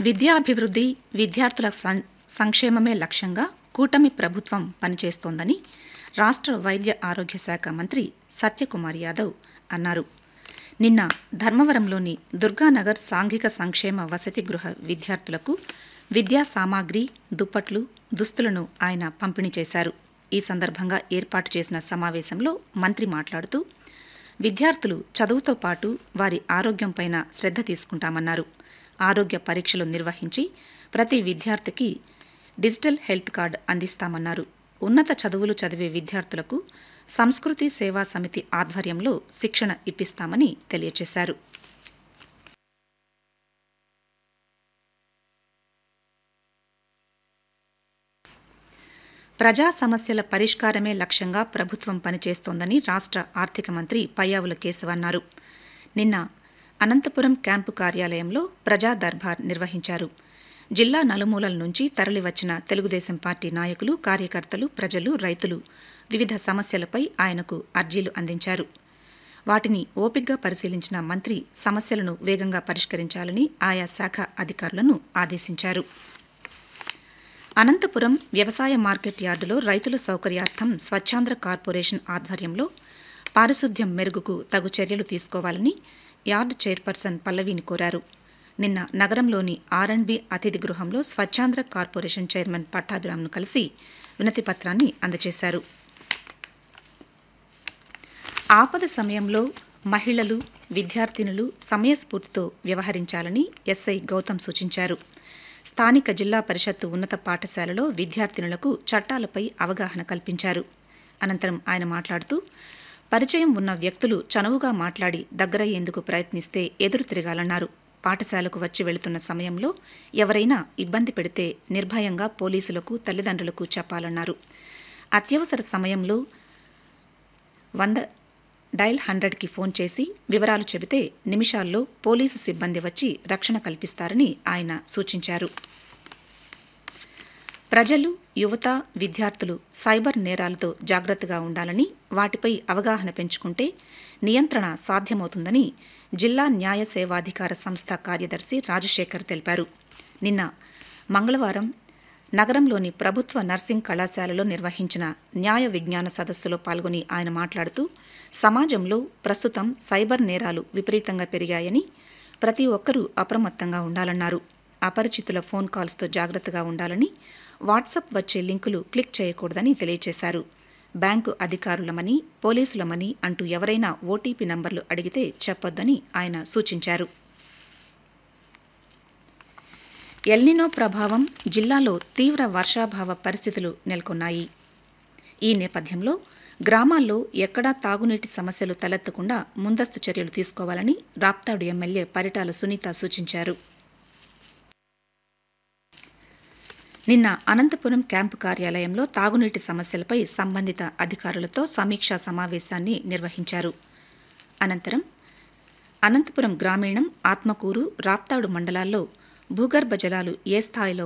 విద్యాభివృద్ధి విద్యార్థుల సం- సంక్షేమమే లక్ష్యంగా కూటమి ప్రభుత్వం పనిచేస్తోందని రాష్ట్ర వైద్య ఆరోగ్య శాఖ మంత్రి సత్యకుమార్ యాదవ్ అన్నారు నిన్న ధర్మవరంలోని దుర్గానగర్ సాంఘిక సంక్షేమ వసతి గృహ విద్యార్థులకు విద్యా సామాగ్రి దుప్పట్లు దుస్తులను ఆయన పంపిణీ చేశారు ఈ సందర్భంగా ఏర్పాటు చేసిన సమావేశంలో మంత్రి మాట్లాడుతూ విద్యార్థులు చదువుతో పాటు వారి ఆరోగ్యంపైన శ్రద్ధ తీసుకుంటామన్నారు ఆరోగ్య పరీక్షలు నిర్వహించి ప్రతి విద్యార్థికి డిజిటల్ హెల్త్ కార్డు అందిస్తామన్నారు ఉన్నత చదువులు చదివే విద్యార్థులకు సంస్కృతి సేవా సమితి ఆధ్వర్యంలో శిక్షణ ఇప్పిస్తామని తెలియజేశారు ప్రజా సమస్యల పరిష్కారమే లక్ష్యంగా ప్రభుత్వం పనిచేస్తోందని రాష్ట్ర ఆర్థిక మంత్రి పయ్యావుల కేశవ్ అన్నారు నిన్న అనంతపురం క్యాంపు కార్యాలయంలో ప్రజా దర్బార్ నిర్వహించారు జిల్లా నలుమూలల నుంచి తరలివచ్చిన తెలుగుదేశం పార్టీ నాయకులు కార్యకర్తలు ప్రజలు రైతులు వివిధ సమస్యలపై ఆయనకు అర్జీలు అందించారు వాటిని ఓపిగ్గా పరిశీలించిన మంత్రి సమస్యలను వేగంగా పరిష్కరించాలని ఆయా శాఖ అధికారులను ఆదేశించారు అనంతపురం వ్యవసాయ మార్కెట్ యార్డులో రైతుల సౌకర్యార్థం స్వచ్ఛాంధ్ర కార్పొరేషన్ ఆధ్వర్యంలో పారిశుద్ధ్యం మెరుగుకు తగు చర్యలు తీసుకోవాలని యార్డు చైర్పర్సన్ పల్లవిని కోరారు నిన్న నగరంలోని ఆర్ఎండ్బి అతిథి గృహంలో స్వచ్ఛాంధ్ర కార్పొరేషన్ చైర్మన్ పట్టాభిరామ్ను కలిసి వినతి పత్రాన్ని అందజేశారు ఆపద సమయంలో మహిళలు విద్యార్థినులు సమయస్ఫూర్తితో వ్యవహరించాలని ఎస్ఐ గౌతమ్ సూచించారు స్థానిక జిల్లా పరిషత్తు ఉన్నత పాఠశాలలో విద్యార్థినులకు చట్టాలపై అవగాహన కల్పించారు అనంతరం ఆయన మాట్లాడుతూ పరిచయం ఉన్న వ్యక్తులు చనువుగా మాట్లాడి దగ్గరయ్యేందుకు ప్రయత్నిస్తే ఎదురు తిరగాలన్నారు పాఠశాలకు వచ్చి వెళుతున్న సమయంలో ఎవరైనా ఇబ్బంది పెడితే నిర్భయంగా పోలీసులకు తల్లిదండ్రులకు చెప్పాలన్నారు అత్యవసర సమయంలో వంద డైల్ హండ్రెడ్కి ఫోన్ చేసి వివరాలు చెబితే నిమిషాల్లో పోలీసు సిబ్బంది వచ్చి రక్షణ కల్పిస్తారని ఆయన సూచించారు ప్రజలు యువత విద్యార్థులు సైబర్ నేరాలతో జాగ్రత్తగా ఉండాలని వాటిపై అవగాహన పెంచుకుంటే నియంత్రణ సాధ్యమవుతుందని జిల్లా న్యాయ సేవాధికార సంస్థ కార్యదర్శి రాజశేఖర్ తెలిపారు నిన్న మంగళవారం నగరంలోని ప్రభుత్వ నర్సింగ్ కళాశాలలో నిర్వహించిన న్యాయ విజ్ఞాన సదస్సులో పాల్గొని ఆయన మాట్లాడుతూ సమాజంలో ప్రస్తుతం సైబర్ నేరాలు విపరీతంగా పెరిగాయని ప్రతి ఒక్కరూ అప్రమత్తంగా ఉండాలన్నారు అపరిచితుల ఫోన్ కాల్స్తో జాగ్రత్తగా ఉండాలని వాట్సాప్ వచ్చే లింకులు క్లిక్ చేయకూడదని తెలియజేశారు బ్యాంకు అధికారులమని పోలీసులమని అంటూ ఎవరైనా ఓటీపీ నంబర్లు అడిగితే చెప్పొద్దని ఆయన సూచించారు ఎల్నినో ప్రభావం జిల్లాలో తీవ్ర వర్షాభావ పరిస్థితులు నెలకొన్నాయి ఈ నేపథ్యంలో గ్రామాల్లో ఎక్కడా తాగునీటి సమస్యలు తలెత్తకుండా ముందస్తు చర్యలు తీసుకోవాలని రాప్తాడు ఎమ్మెల్యే పరిటాల సునీత సూచించారు నిన్న అనంతపురం క్యాంపు కార్యాలయంలో తాగునీటి సమస్యలపై సంబంధిత అధికారులతో సమీక్షా సమావేశాన్ని నిర్వహించారు అనంతరం అనంతపురం గ్రామీణం ఆత్మకూరు రాప్తాడు మండలాల్లో భూగర్భ జలాలు ఏ స్థాయిలో